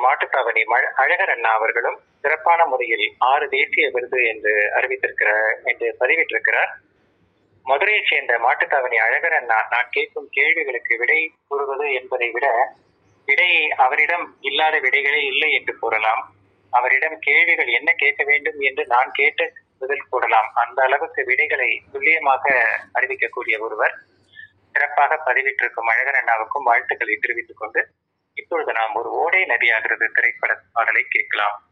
மாட்டுத்தாவணி மழ- அழகர் அண்ணா அவர்களும் சிறப்பான முறையில் ஆறு தேசிய விருது என்று அறிவித்திருக்கிறார் என்று பதிவிட்டிருக்கிறார் மதுரையைச் சேர்ந்த மாட்டுத்தாவணி அழகர் அண்ணா நான் கேட்கும் கேள்விகளுக்கு விடை கூறுவது என்பதை விட விடை அவரிடம் இல்லாத விடைகளே இல்லை என்று கூறலாம் அவரிடம் கேள்விகள் என்ன கேட்க வேண்டும் என்று நான் கேட்டு பதில் கூறலாம் அந்த அளவுக்கு விடைகளை துல்லியமாக அறிவிக்கக்கூடிய ஒருவர் சிறப்பாக பதிவிட்டிருக்கும் அழகர் அண்ணாவுக்கும் வாழ்த்துக்களை தெரிவித்துக் கொண்டு இப்பொழுது நாம் ஒரு ஓடை நதியாகிறது திரைப்பட பாடலை கேட்கலாம்